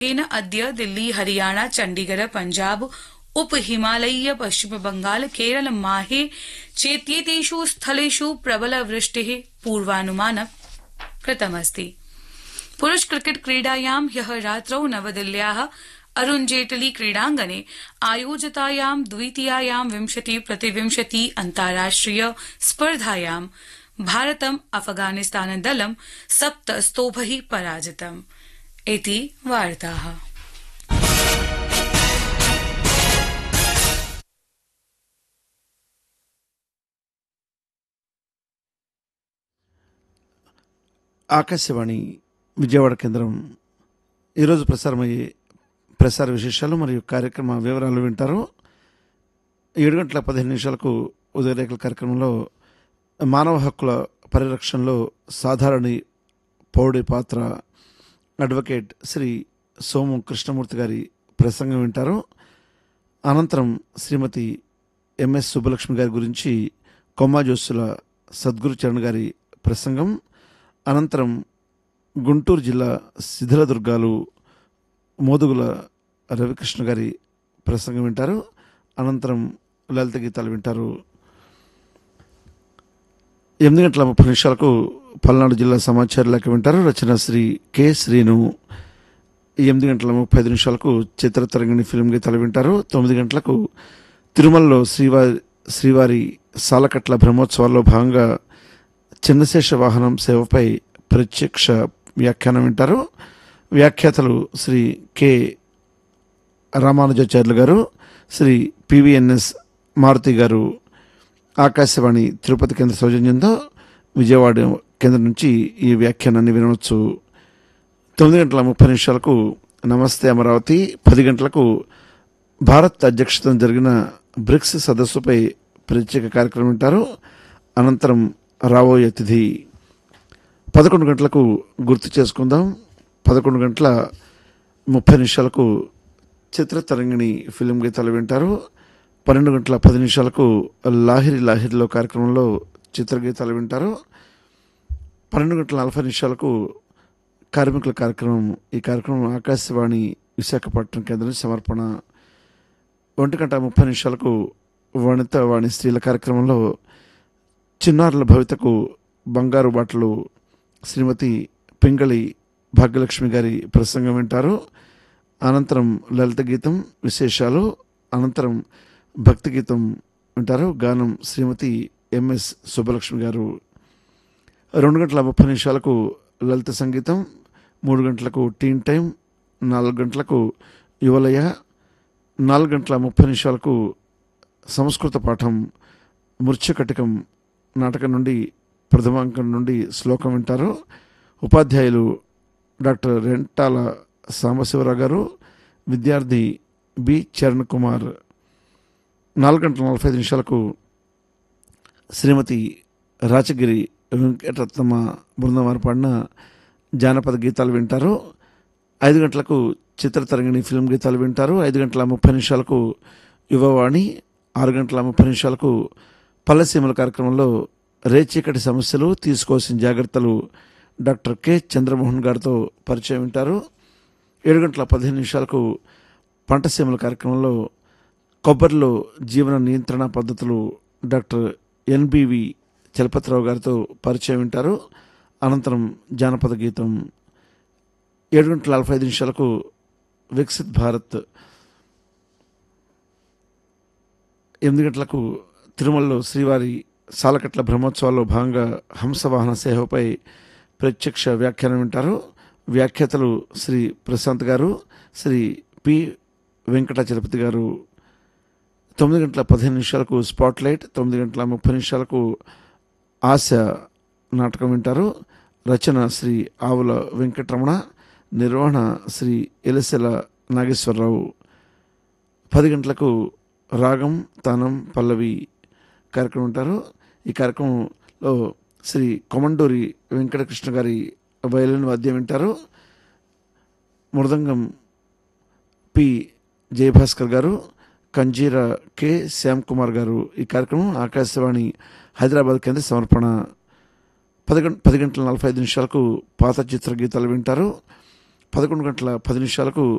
तेन अद्य दिल्ली हरियाणा चण्डीगढ़ पञ्जाब उप हिमालयीय पश्चिम बंगाल केरल माहे चेत्येतेष् स्थलेष् प्रबलवृष्टेः पूर्वानुमानं कृतमस्ति पुरुष क्रिकेट क्रीडायां ह्यः रात्रौ नवदिल्ल्याः अरुण जेटली क्रीडाङ्गणे आयोजितायां द्वितीयायां विंशति प्रतिविंशति अन्ताराष्ट्रिय स्पर्धायां भारतम् अफगानिस्तानदलं सप्त स्तोभैः पराजितम् इति वार्ताः ఆకాశవాణి విజయవాడ కేంద్రం ఈరోజు ప్రసారమయ్యే ప్రసార విశేషాలు మరియు కార్యక్రమ వివరాలు వింటారు ఏడు గంటల పదిహేను నిమిషాలకు ఉదయరేఖల కార్యక్రమంలో మానవ హక్కుల పరిరక్షణలో సాధారణి పౌడి పాత్ర అడ్వకేట్ శ్రీ సోము కృష్ణమూర్తి గారి ప్రసంగం వింటారు అనంతరం శ్రీమతి ఎంఎస్ సుబ్బలక్ష్మి గారి గురించి కొమ్మాజోస్సుల సద్గురు చరణ్ గారి ప్రసంగం అనంతరం గుంటూరు జిల్లా శిథిలదుర్గాలు మోదుగుల రవికృష్ణ గారి ప్రసంగం వింటారు అనంతరం లలిత గీతాలు వింటారు ఎనిమిది గంటల ముప్పై నిమిషాలకు పల్నాడు జిల్లా సమాచార లేఖ వింటారు రచన శ్రీ కె శ్రీను ఎనిమిది గంటల ముప్పై ఐదు నిమిషాలకు చిత్రతరంగిణి ఫిల్మ్ గీతాలు వింటారు తొమ్మిది గంటలకు తిరుమలలో శ్రీవారి శ్రీవారి సాలకట్ల బ్రహ్మోత్సవాల్లో భాగంగా చిన్నశేష వాహనం సేవపై ప్రత్యక్ష వ్యాఖ్యానం వింటారు వ్యాఖ్యాతలు శ్రీ కె రామానుజాచార్యులు గారు శ్రీ పివిఎన్ఎస్ మారుతి గారు ఆకాశవాణి తిరుపతి కేంద్ర సౌజన్యంతో విజయవాడ కేంద్రం నుంచి ఈ వ్యాఖ్యానాన్ని వినవచ్చు తొమ్మిది గంటల ముప్పై నిమిషాలకు నమస్తే అమరావతి పది గంటలకు భారత్ అధ్యక్షతన జరిగిన బ్రిక్స్ సదస్సుపై ప్రత్యేక కార్యక్రమం వింటారు అనంతరం రాబోయే తిథి పదకొండు గంటలకు గుర్తు చేసుకుందాం పదకొండు గంటల ముప్పై నిమిషాలకు చిత్రతరంగిణి ఫిలిం గీతాలు వింటారు పన్నెండు గంటల పది నిమిషాలకు లాహిరి లాహిరిలో కార్యక్రమంలో చిత్రగీతాలు వింటారు పన్నెండు గంటల నలభై నిమిషాలకు కార్మికుల కార్యక్రమం ఈ కార్యక్రమం ఆకాశవాణి విశాఖపట్నం కేంద్రం సమర్పణ ఒంటి గంట ముప్పై నిమిషాలకు వనిత వాణి స్త్రీల కార్యక్రమంలో చిన్నారుల భవితకు బంగారు బాటలు శ్రీమతి పింగళి భాగ్యలక్ష్మి గారి ప్రసంగం వింటారు అనంతరం లలిత గీతం విశేషాలు అనంతరం భక్తి గీతం వింటారు గానం శ్రీమతి ఎంఎస్ సుబ్బలక్ష్మి గారు రెండు గంటల ముప్పై నిమిషాలకు లలిత సంగీతం మూడు గంటలకు టీన్ టైం నాలుగు గంటలకు యువలయ నాలుగు గంటల ముప్పై నిమిషాలకు సంస్కృత పాఠం మృత్యుకటికం నాటకం నుండి ప్రథమాంకం నుండి శ్లోకం వింటారు ఉపాధ్యాయులు డాక్టర్ రెంటాల సాంబశివరావు గారు విద్యార్థి బి చరణ్ కుమార్ నాలుగు గంటల నలభై ఐదు నిమిషాలకు శ్రీమతి రాచగిరి వెంకటరత్నమ్మ బృందం వారు పాడిన జానపద గీతాలు వింటారు ఐదు గంటలకు చిత్రతరంగిణి ఫిల్మ్ గీతాలు వింటారు ఐదు గంటల ముప్పై నిమిషాలకు యువవాణి ఆరు గంటల ముప్పై నిమిషాలకు పల్లెసీమల కార్యక్రమంలో రేచీకటి సమస్యలు తీసుకోవాల్సిన జాగ్రత్తలు డాక్టర్ కె చంద్రమోహన్ గారితో పరిచయం వింటారు ఏడు గంటల పదిహేను నిమిషాలకు పంటసీమల కార్యక్రమంలో కొబ్బరిలో జీవన నియంత్రణ పద్ధతులు డాక్టర్ ఎన్బివి చలపతిరావు గారితో పరిచయం వింటారు అనంతరం జానపద గీతం ఏడు గంటల నలభై ఐదు నిమిషాలకు వికసిత్ భారత్ ఎనిమిది గంటలకు తిరుమలలో శ్రీవారి సాలకట్ల బ్రహ్మోత్సవాల్లో భాగంగా హంసవాహన సేవపై ప్రత్యక్ష వ్యాఖ్యానం వింటారు వ్యాఖ్యాతలు శ్రీ ప్రశాంత్ గారు శ్రీ పి వెంకటాచలపతి గారు తొమ్మిది గంటల పదిహేను నిమిషాలకు స్పాట్లైట్ తొమ్మిది గంటల ముప్పై నిమిషాలకు ఆశ నాటకం వింటారు రచన శ్రీ ఆవుల వెంకటరమణ నిర్వహణ శ్రీ ఎలసెల నాగేశ్వరరావు పది గంటలకు రాగం తానం పల్లవి కార్యక్రమం ఉంటారు ఈ కార్యక్రమంలో శ్రీ కొమండూరి వెంకటకృష్ణ గారి వయలిన్ వాద్యం వింటారు మృదంగం పి జయభాస్కర్ గారు కంజీరా కె శ్యామ్ కుమార్ గారు ఈ కార్యక్రమం ఆకాశవాణి హైదరాబాద్ కేంద్ర సమర్పణ పది గంట పది గంటల నలభై ఐదు నిమిషాలకు పాత చిత్ర గీతాలు వింటారు పదకొండు గంటల పది నిమిషాలకు